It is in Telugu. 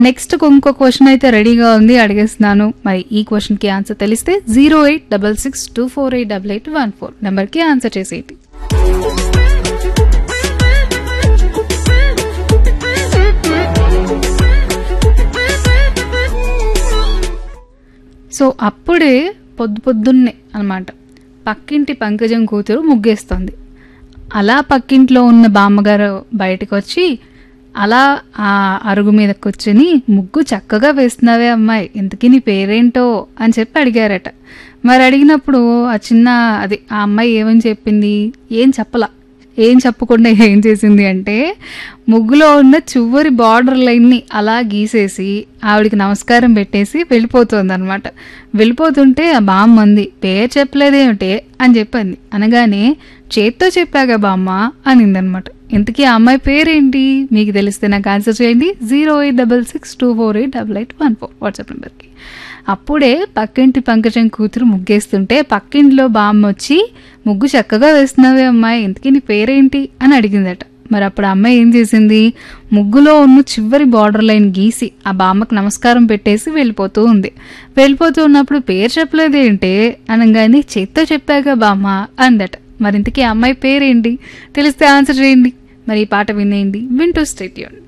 నెక్స్ట్ ఇంకో క్వశ్చన్ అయితే రెడీగా ఉంది అడిగేస్తున్నాను మరి ఈ క్వశ్చన్కి ఆన్సర్ తెలిస్తే zero eight double six two four eight double eight one four నెంబర్కి ఆన్సర్ చేసేయండి సో అప్పుడే పొద్దు పొద్దున్నే అనమాట పక్కింటి పంకజం కూతురు ముగ్గేస్తుంది అలా పక్కింట్లో ఉన్న బామ్మగారు బయటకు వచ్చి అలా ఆ అరుగు మీద కూర్చుని ముగ్గు చక్కగా వేస్తున్నావే అమ్మాయి ఇంతకీ నీ పేరేంటో అని చెప్పి అడిగారట మరి అడిగినప్పుడు ఆ చిన్న అది ఆ అమ్మాయి ఏమని చెప్పింది ఏం చెప్పలా ఏం చెప్పకుండా ఏం చేసింది అంటే ముగ్గులో ఉన్న చివరి బార్డర్ లైన్ని అలా గీసేసి ఆవిడికి నమస్కారం పెట్టేసి వెళ్ళిపోతుంది అనమాట వెళ్ళిపోతుంటే ఆ బామ్మ అంది పేరు చెప్పలేదేమిటే అని చెప్పింది అనగానే చేత్తో చెప్పాగా బామ్మ అనిందనమాట ఇంతకీ ఆ అమ్మాయి పేరేంటి మీకు తెలిస్తే నాకు ఆన్సర్ చేయండి zero eight double six two four eight double eight one four WhatsApp నెంబర్కి అప్పుడే పక్కింటి పంకజం కూతురు ముగ్గేస్తుంటే పక్కింట్లో బామ్మ వచ్చి ముగ్గు చక్కగా వేస్తున్నావే అమ్మాయి ఇంతకీ నీ పేరేంటి అని అడిగిందట మరి అప్పుడు ఆ అమ్మాయి ఏం చేసింది ముగ్గులో ఉన్న చివరి బార్డర్ లైన్ గీసి ఆ బామ్మకు నమస్కారం పెట్టేసి వెళ్ళిపోతూ ఉంది వెళ్ళిపోతూ ఉన్నప్పుడు పేరు చెప్పలేదేంటే అనగానే చేత్తో చెప్పాగా బామ్మ అందట మరి ఇంతకీ ఆ అమ్మాయి పేరేంటి తెలిస్తే ఆన్సర్ చేయండి మరి ఈ పాట వినేయండి వింటూ స్టేట్యూన్